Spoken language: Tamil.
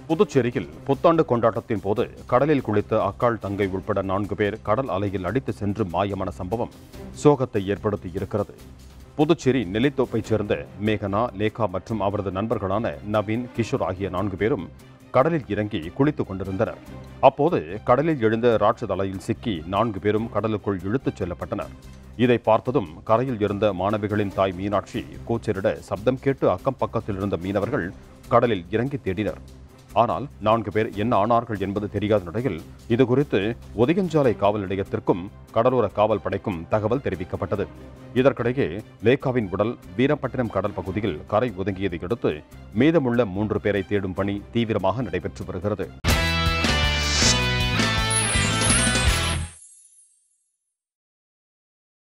புதுச்சேரியில் புத்தாண்டு கொண்டாட்டத்தின் போது கடலில் குளித்த அக்காள் தங்கை உட்பட நான்கு பேர் கடல் அலையில் அடித்து சென்று மாயமான சம்பவம் சோகத்தை ஏற்படுத்தி இருக்கிறது புதுச்சேரி நெல்லித்தோப்பைச் சேர்ந்த மேகனா லேகா மற்றும் அவரது நண்பர்களான நவீன் கிஷோர் ஆகிய நான்கு பேரும் கடலில் இறங்கி குளித்துக் கொண்டிருந்தனர் அப்போது கடலில் எழுந்த ராட்சத அலையில் சிக்கி நான்கு பேரும் கடலுக்குள் இழுத்துச் செல்லப்பட்டனர் இதை பார்த்ததும் கரையில் இருந்த மாணவிகளின் தாய் மீனாட்சி கூச்சலிட சப்தம் கேட்டு அக்கம் பக்கத்தில் இருந்த மீனவர்கள் கடலில் இறங்கி தேடினர் ஆனால் நான்கு பேர் என்ன ஆனார்கள் என்பது தெரியாத நிலையில் இதுகுறித்து ஒதியஞ்சாலை காவல் நிலையத்திற்கும் கடலோர காவல் படைக்கும் தகவல் தெரிவிக்கப்பட்டது இதற்கிடையே லேகாவின் உடல் வீரப்பட்டினம் கடல் பகுதியில் கரை ஒதுங்கியதை அடுத்து மீதமுள்ள மூன்று பேரை தேடும் பணி தீவிரமாக நடைபெற்று வருகிறது